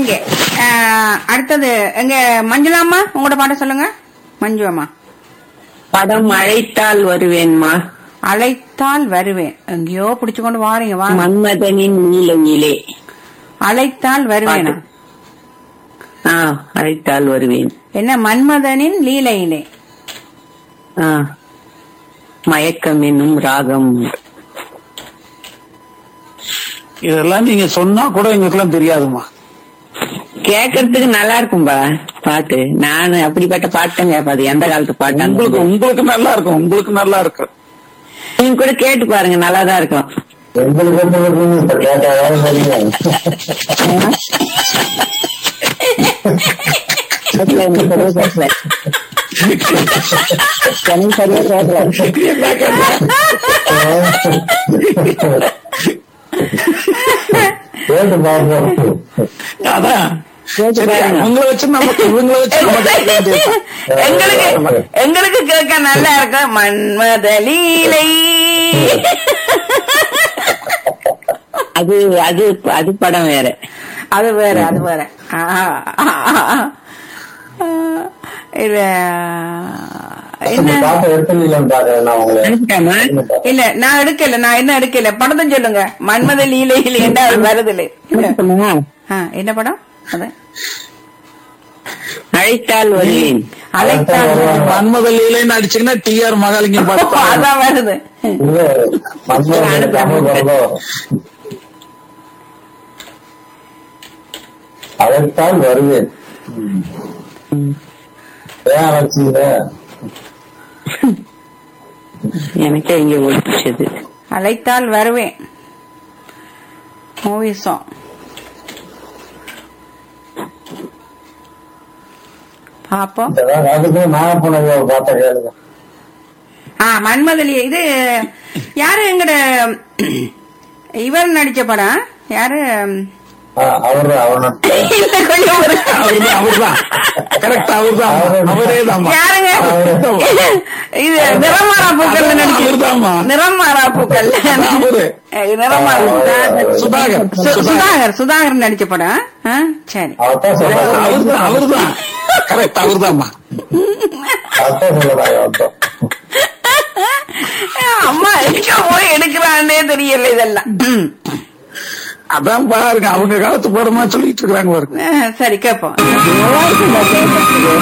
இங்க அஹ், அடுத்தது எங்க மஞ்சுளாம்மா உங்களோட பாட்ட சொல்லுங்க மஞ்சு அம்மா படம் அழைத்தால் வருவேன்மா அழைத்தால் வருவேன் எங்கேயோ பிடிச்சு கொண்டு வாரீங்க வாங்க மன்மதனின் நீலங்கிலே அழைத்தால் வருவேனா ஆ அழைத்தால் வருவேன் என்ன மன்மதனின் லீலையிலே ஆ மயக்கம் என்னும் ராகம் இதெல்லாம் நீங்க சொன்னா கூட எங்களுக்கெல்லாம் தெரியாதுமா கேட்கறதுக்கு நல்லா இருக்கும்பா பாட்டு நான் அப்படிப்பட்ட பாட்டம் கேட்பாது எந்த காலத்து பாட்டு உங்களுக்கு உங்களுக்கு நல்லா இருக்கும் உங்களுக்கு நல்லா இருக்கும் நீங்க கூட கேட்டு பாருங்க நல்லாதான் இருக்கும் எங்களுக்கு வந்து பார்த்தீங்கன்னா இப்ப கேட்டாதான் தெரியும் கேட்கல, எனக்கு சரியா கேட்கல. எனக்கு சரியா கேட்கல. கேட்டு பார்ப்போம் அதான் கேட்டு சரி, பாருங்க. உங்களை வச்சு நம்ம இவங்களை வச்சு நம்ம கேட்க வேண்டியதுதான். எங்களுக்கு எங்களுக்கு கேட்க நல்லா இருக்கும் மன்மத லீலை அது அது அது படம் வேற அது வேற அது வேற ஆ, ஆ, ஆ. இது என்ன பாப்பா எடுத்துலாம் பாக்குறேன் நான் உங்களை அனுப்பிட்டாமா இல்ல நான் எடுக்கல நான் என்ன எடுக்கல படத்தை சொல்லுங்க மன்மத லீலையில் என்ன அது வருது இல்ல. அனுப்பணுமா? ஆ, என்ன படம் அது அழைத்தால் வருவேன் அழைத்தால் மன்மத லீலைன்னு அடிச்சீங்கன்னா டி ஆர் மகாலிங்கம் ஓ, பாட்டு அதான் வருது இல்ல மன்மதன் தமிழ் படம் அழைத்தால் வருவேன் ஏன் அழைச்சீங்க எனக்கே இங்க ஒழிச்சது அழைத்தால் வருவேன் மூவி சாங் பாப்போம் இதெல்லாம் அதுக்கு நான் போனது பார்த்த கேளுங்க ஆ மன்மதலி இது யாரு எங்கட இவர் நடிச்ச படம் யாரு அவரு அவன இல்ல கொஞ்சம் ஒரு- அவர்தான் அவர்தான் கரெக்ட் அவர்தான் அவரே தாமா யாருங்க இது நிறமாறா பூக்கள்ல நடிச்ச அவர்தாம்மா நிறமாறா பூக்கள் அவரு. நிறமாறா சுதாகர் சு- சுதாகர் சுதாகர் நடிச்ச படம் ஆ, சரி அவர்தான் சொல்றாங்க அவர்தான் அவர்தான் கரெக்ட் அவர்தாம்மா அவர்தான் சொல்றாங்க அவர்தான் அம்மா எங்க போய் எடுக்கிறான்னே தெரியல இதெல்லாம் ம். அதான் பாருங்க அவங்க காலத்து படமா சொல்லிட்டு இருக்காங்க பாருங்க ஆ, சரி கேப்போம்